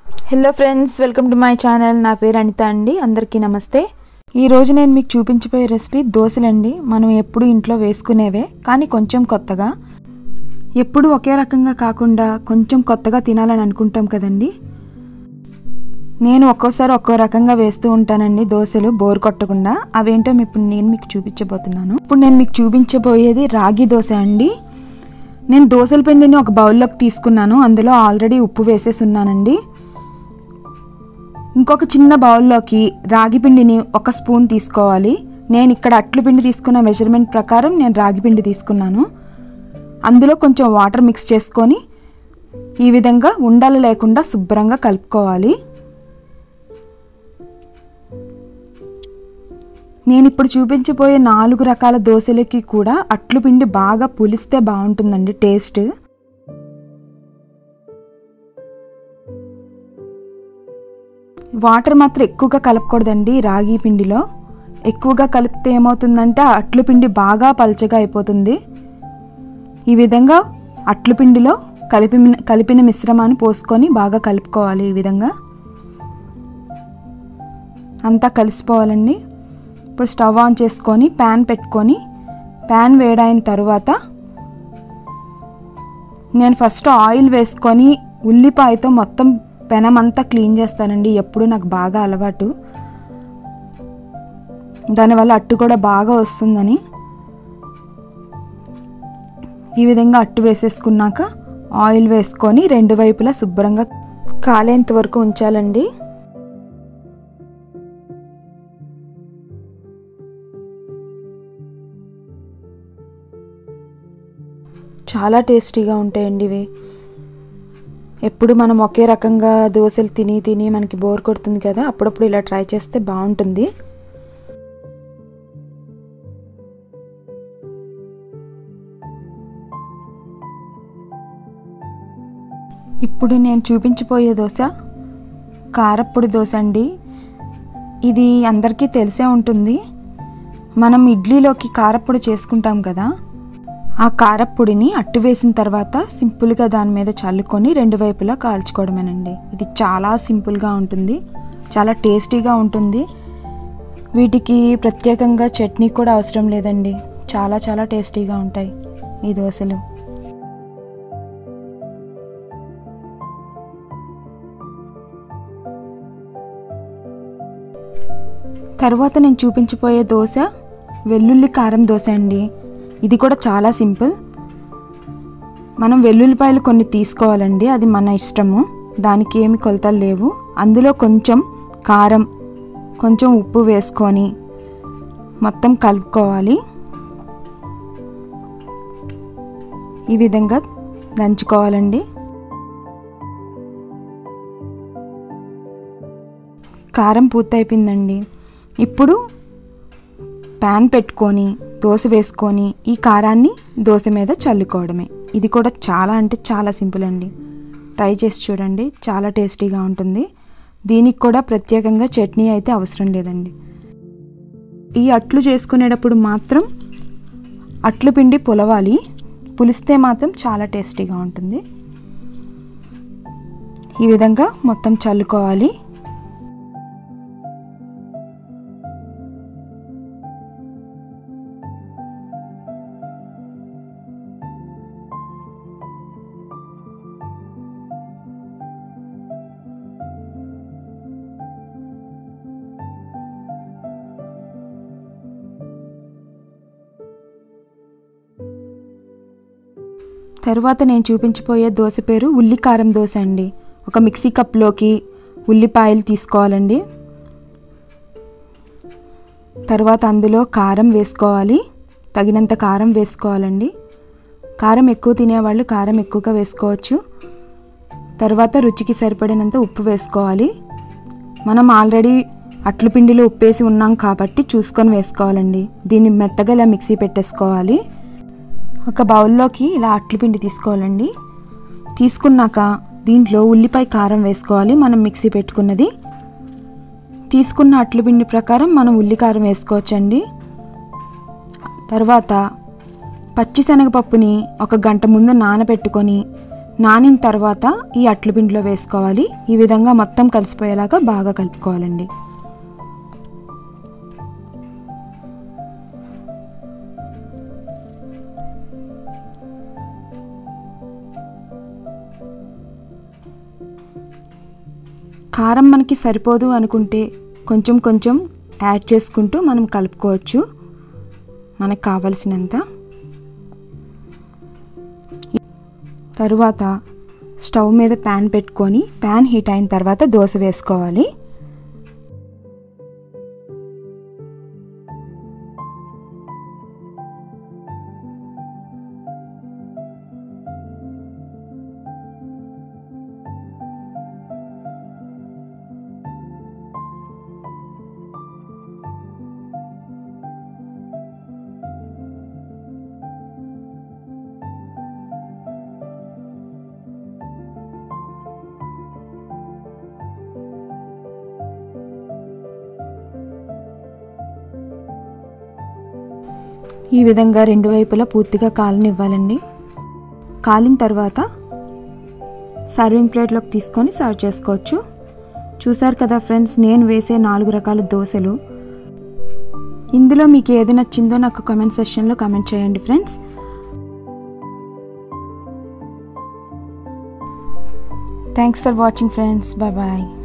hello friends welcome to my channel నా పేరు అనిత అండి అందరికీ నమస్తే ఈరోజు నేను మీకు చూపించబోయే రెసిపీ దోశలండి మనం ఎప్పుడు ఇంట్లో వేసుకునేవే కానీ కొంచెం కొత్తగా ఎప్పుడు ఒకే రకంగా కాకుండా కొంచెం కొత్తగా తినాలని అనుకుంటాం కదండి నేను ఒక్కోసారి ఒక్కో రకంగా వేస్తూ ఉంటానండి దోశలు బోర్ కొట్టకుండా అవేంటో ఇప్పుడు నేను మీకు చూపించబోతున్నాను ఇప్పుడు నేను మీకు చూపించబోయేది రాగి దోశ అండి నేను దోశల పిండిని ఒక బౌల్లోకి తీసుకున్నాను అందులో ఆల్రెడీ ఉప్పు వేసేసి ఉన్నానండి ఇంకొక చిన్న బౌల్లోకి రాగి పిండిని ఒక స్పూన్ తీసుకోవాలి నేను ఇక్కడ అట్లు పిండి తీసుకున్న మెజర్మెంట్ ప్రకారం నేను రాగి పిండి తీసుకున్నాను అందులో కొంచెం వాటర్ మిక్స్ చేసుకొని ఈ విధంగా ఉండలు లేకుండా శుభ్రంగా కలుపుకోవాలి నేను ఇప్పుడు చూపించబోయే నాలుగు రకాల దోశలకి కూడా అట్లు పిండి బాగా పులిస్తే బాగుంటుందండి టేస్ట్ వాటర్ మాత్రం ఎక్కువగా కలపకూడదండి రాగి పిండిలో ఎక్కువగా కలిపితే ఏమవుతుందంటే ఆ అట్లు పిండి బాగా పల్చగా అయిపోతుంది ఈ విధంగా అట్లు పిండిలో కలిపి కలిపిన మిశ్రమాన్ని పోసుకొని బాగా కలుపుకోవాలి ఈ విధంగా అంతా కలిసిపోవాలండి ఇప్పుడు స్టవ్ ఆన్ చేసుకొని ప్యాన్ పెట్టుకొని ప్యాన్ వేడైన తర్వాత నేను ఫస్ట్ ఆయిల్ వేసుకొని ఉల్లిపాయతో మొత్తం పెనం అంతా క్లీన్ చేస్తానండి ఎప్పుడు నాకు బాగా అలవాటు దానివల్ల అట్టు కూడా బాగా వస్తుందని ఈ విధంగా అట్టు వేసేసుకున్నాక ఆయిల్ వేసుకొని రెండు వైపులా శుభ్రంగా కాలేంత వరకు ఉంచాలండి చాలా టేస్టీగా ఉంటాయండి ఇవి ఎప్పుడు మనం ఒకే రకంగా దోశలు తిని తిని మనకి బోర్ కొడుతుంది కదా అప్పుడప్పుడు ఇలా ట్రై చేస్తే బాగుంటుంది ఇప్పుడు నేను చూపించబోయే దోశ కారప్పొడి దోశ అండి ఇది అందరికీ తెలిసే ఉంటుంది మనం ఇడ్లీలోకి కారప్పొడి చేసుకుంటాం కదా ఆ కారప్పొడిని అట్టు వేసిన తర్వాత సింపుల్గా దాని మీద చల్లుకొని రెండు వైపులా కాల్చుకోవడమేనండి ఇది చాలా సింపుల్గా ఉంటుంది చాలా టేస్టీగా ఉంటుంది వీటికి ప్రత్యేకంగా చట్నీ కూడా అవసరం లేదండి చాలా చాలా టేస్టీగా ఉంటాయి ఈ దోశలు తర్వాత నేను చూపించబోయే దోశ వెల్లుల్లి కారం దోశ అండి ఇది కూడా చాలా సింపుల్ మనం వెల్లుల్లిపాయలు కొన్ని తీసుకోవాలండి అది మన ఇష్టము దానికి ఏమి కొలతలు లేవు అందులో కొంచెం కారం కొంచెం ఉప్పు వేసుకొని మొత్తం కలుపుకోవాలి ఈ విధంగా దంచుకోవాలండి కారం పూర్తయిపోయిందండి ఇప్పుడు ప్యాన్ పెట్టుకొని దోశ వేసుకొని ఈ కారాన్ని దోశ మీద చల్లుకోవడమే ఇది కూడా చాలా అంటే చాలా సింపుల్ అండి ట్రై చేసి చూడండి చాలా టేస్టీగా ఉంటుంది దీనికి కూడా ప్రత్యేకంగా చట్నీ అయితే అవసరం లేదండి ఈ అట్లు చేసుకునేటప్పుడు మాత్రం అట్లు పిండి పులవాలి పులిస్తే మాత్రం చాలా టేస్టీగా ఉంటుంది ఈ విధంగా మొత్తం చల్లుకోవాలి తరువాత నేను చూపించబోయే దోశ పేరు ఉల్లికారం దోశ అండి ఒక మిక్సీ కప్లోకి ఉల్లిపాయలు తీసుకోవాలండి తర్వాత అందులో కారం వేసుకోవాలి తగినంత కారం వేసుకోవాలండి కారం ఎక్కువ తినేవాళ్ళు కారం ఎక్కువగా వేసుకోవచ్చు తర్వాత రుచికి సరిపడినంత ఉప్పు వేసుకోవాలి మనం ఆల్రెడీ అట్ల పిండిలో ఉప్పేసి ఉన్నాం కాబట్టి చూసుకొని వేసుకోవాలండి దీన్ని మెత్తగా ఇలా మిక్సీ పెట్టేసుకోవాలి ఒక బౌల్లోకి ఇలా అట్లు పిండి తీసుకోవాలండి తీసుకున్నాక దీంట్లో ఉల్లిపాయ కారం వేసుకోవాలి మనం మిక్సీ పెట్టుకున్నది తీసుకున్న అట్లు పిండి ప్రకారం మనం ఉల్లికారం వేసుకోవచ్చండి తర్వాత పచ్చిశనగపప్పుని ఒక గంట ముందు నానబెట్టుకొని నానిన తర్వాత ఈ అట్లు పిండిలో వేసుకోవాలి ఈ విధంగా మొత్తం కలిసిపోయేలాగా బాగా కలుపుకోవాలండి కారం మనకి సరిపోదు అనుకుంటే కొంచెం కొంచెం యాడ్ చేసుకుంటూ మనం కలుపుకోవచ్చు మనకు కావలసినంత తరువాత స్టవ్ మీద ప్యాన్ పెట్టుకొని ప్యాన్ హీట్ అయిన తర్వాత దోశ వేసుకోవాలి ఈ విధంగా రెండు వైపులా పూర్తిగా కాలనివ్వాలండి కాలిన తర్వాత సర్వింగ్ ప్లేట్లోకి తీసుకొని సర్వ్ చేసుకోవచ్చు చూసారు కదా ఫ్రెండ్స్ నేను వేసే నాలుగు రకాల దోశలు ఇందులో మీకు ఏది నచ్చిందో నాకు కమెంట్ సెక్షన్లో కమెంట్ చేయండి friends thanks for watching friends bye bye